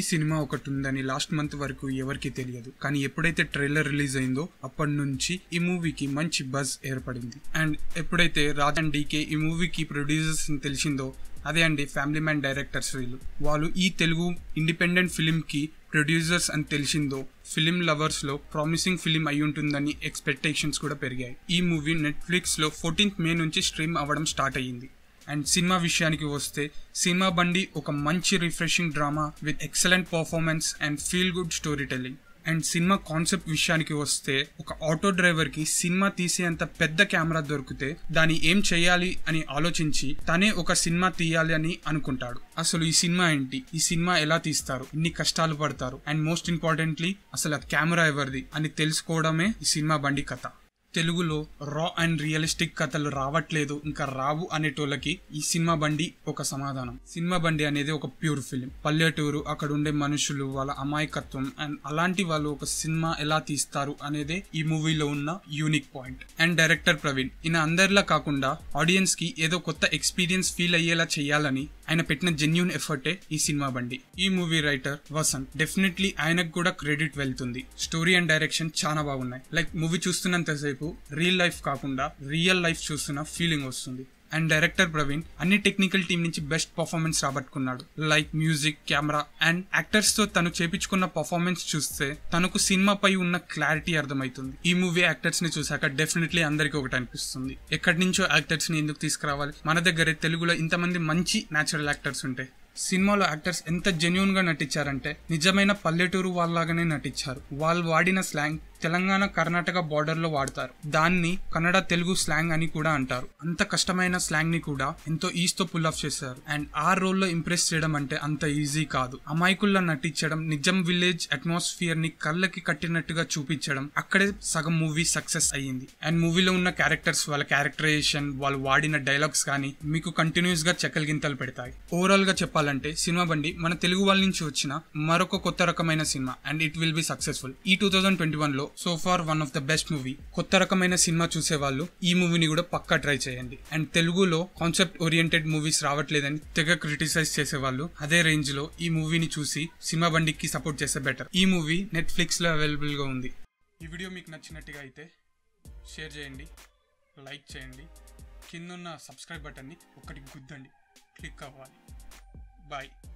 cinema ఒకటి ఉందని last month వరకు ఎవరికి తెలియదు కానీ ఎప్పుడైతే ట్రైలర్ రిలీజ్ అయిందో అప్పటి నుంచి ఈ మూవీకి మంచి బజ్ ఏర్పడింది అండ్ ఎప్పుడైతే రాజ్ అండ్ డీకే ఈ మూవీకి ప్రొడ్యూసర్స్ తెలిసిందో అదే అండి ఫ్యామిలీ మ్యాన్ డైరెక్టర్స్ వీళ్ళు వాళ్ళు ఈ తెలుగు ఇండిపెండెంట్ ఫిలిం కి ప్రొడ్యూసర్స్ అని తెలిసిందో ఫిలిం లవర్స్ లో ప్రామిసింగ్ ఫిలిం అయి ఉంటుందని ఎక్స్పెక్టేషన్స్ కూడా పెరిగాయి ఈ మూవీ నెట్ఫ్లిక్స్ లో ఫోర్టీన్త్ మే నుంచి స్ట్రీమ్ అవ్వడం స్టార్ట్ అయ్యింది అండ్ సినిమా విషయానికి వస్తే సినిమా బండి ఒక మంచి refreshing drama with excellent performance and feel good story telling and cinema concept విషయానికి వస్తే ఒక ఆటో డ్రైవర్ కి సినిమా తీసేంత పెద్ద కెమెరా దొరికితే దాన్ని ఏం చేయాలి అని ఆలోచించి తనే ఒక సినిమా తీయాలి అని అనుకుంటాడు అసలు ఈ సినిమా ఏంటి ఈ సినిమా ఎలా తీస్తారు ఇన్ని కష్టాలు పడతారు అండ్ మోస్ట్ ఇంపార్టెంట్లీ అసలు ఆ కెమెరా ఎవరిది అని తెలుసుకోవడమే ఈ సినిమా బండి కథ తెలుగులో రా అండ్ రియలిస్టిక్ కథలు రావట్లేదు ఇంకా రావు అనేటోళ్ళకి ఈ సినిమా బండి ఒక సమాధానం సినిమా బండి అనేది ఒక ప్యూర్ ఫిలిం పల్లెటూరు అక్కడ ఉండే మనుషులు వాళ్ళ అమాయకత్వం అండ్ అలాంటి వాళ్ళు ఒక సినిమా ఎలా తీస్తారు అనేదే ఈ మూవీలో ఉన్న unique point and director Praveen ఈయన అందరిలా కాకుండా ఆడియన్స్ కి ఏదో కొత్త ఎక్స్పీరియన్స్ ఫీల్ అయ్యేలా చేయాలని ఆయన పెట్టిన జెన్యున్ ఎఫర్టే ఈ సినిమా బండి ఈ మూవీ రైటర్ వసంత్ డెఫినెట్లీ ఆయనకు కూడా క్రెడిట్ వెళ్తుంది స్టోరీ అండ్ డైరెక్షన్ చాలా బాగున్నాయి లైక్ మూవీ చూస్తున్నంతసేపు రియల్ లైఫ్ కాకుండా రియల్ లైఫ్ చూస్తున్న ఫీలింగ్ వస్తుంది అండ్ డైరెక్టర్ ప్రవీణ్ అన్ని టెక్నికల్ టీం నుంచి బెస్ట్ పర్ఫార్మెన్స్ రాబట్టుకున్నాడు like music camera and actors తో తను చేపించుకున్న పర్ఫార్మెన్స్ చూస్తే తనకు సినిమాపై ఉన్న క్లారిటీ అర్థమవుతుంది ఈ మూవీ యాక్టర్స్ ని చూసాక డెఫినెట్లీ అందరికీ ఒకటి అనిపిస్తుంది ఎక్కడి నుంచో యాక్టర్స్ ని ఎందుకు తీసుకురావాలి మన దగ్గరే తెలుగులో ఇంతమంది మంచి నేచురల్ యాక్టర్స్ ఉంటాయి సినిమాలో యాక్టర్స్ ఎంత జెన్యున్ గా నటించారంటే నిజమైన పల్లెటూరు వాళ్ళలాగానే నటించారు వాళ్ళు వాడిన స్లాంగ్ తెలంగాణ కర్ణాటక బార్డర్ లో వాడతారు దాన్ని కన్నడ తెలుగు స్లాంగ్ అని కూడా అంటారు అంత కష్టమైన స్లాంగ్ ని కూడా ఎంతో ఈజ్ తో పుల్ ఆఫ్ చేశారు అండ్ ఆ రోల్ లో ఇంప్రెస్ చేయడం అంటే అంత ఈజీ కాదు అమాయకుల్లా నటించడం నిజం విలేజ్ అట్మాస్ఫియర్ ని కళ్ళకి కట్టినట్టుగా చూపించడం అక్కడే సగం మూవీ సక్సెస్ అయ్యింది అండ్ మూవీలో ఉన్న క్యారెక్టర్స్ వాళ్ళ క్యారెక్టరైజేషన్ వాళ్ళు వాడిన డైలాగ్స్ కానీ మీకు కంటిన్యూస్ గా చెక్కలు పెడతాయి ఓవరాల్ గా చెప్పాలంటే సినిమా బండి మన తెలుగు వాళ్ళ నుంచి వచ్చిన మరొక కొత్త రకమైన cinema and it will be successful ఈ టూ థౌసండ్ ట్వంటీ వన్ లో so far one of the best movie కొత్త రకమైన సినిమా చూసే వాళ్ళు ఈ మూవీని కూడా పక్కా ట్రై చేయండి అండ్ తెలుగులో కాన్సెప్ట్ ఓరియంటెడ్ మూవీస్ రావట్లేదని తెగ క్రిటిసైజ్ చేసే వాళ్ళు అదే రేంజ్ లో ఈ మూవీని చూసి సినిమా బండికి సపోర్ట్ చేస్తే బెటర్ ఈ మూవీ నెట్ఫ్లిక్స్ లో అవైలబుల్ గా ఉంది ఈ వీడియో మీకు నచ్చినట్టుగా అయితే షేర్ చేయండి లైక్ చేయండి కింద ఉన్న సబ్స్క్రైబ్ బటన్ని ఒకటి గుద్దండి క్లిక్ అవ్వాలి బాయ్